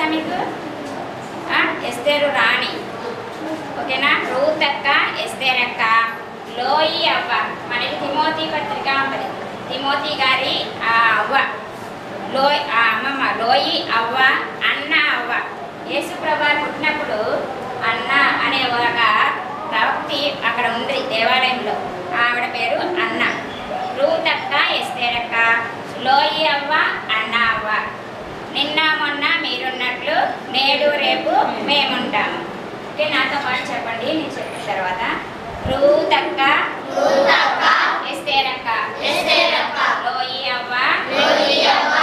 మీకు ఆ, ఎస్తేరు రాణి ఓకేనా రూత్ అక్క ఎస్తేర్ అక్క లోయి అవ్వ మనకి తిమోతి పత్రిక ఉంటుంది తిమోతి గారి ఆ అవ్వ లోయ్ ఆ అమ్మమ్మ లోయి అవ్వ అన్న అవ్వ యేసు ప్రభా పుట్టినప్పుడు అన్న అనే ఒక ప్రవక్తి అక్కడ ఉంది దేవాలయంలో ఆవిడ పేరు అన్న రూత్ అక్క ఎస్తేరక్క లోయి అవ్వ అన్న అవ్వ నిన్న మొన్న మీరున్నట్లు నేడు రేపు మేముంటాము ఓకే నాతో పాటు చెప్పండి నేను చెప్పిన తర్వాత రూతక్క రూతక్క, ఎస్తేరక్క ఎస్తేరక్క, లోయి అవ్వ లోయి అవ్వ,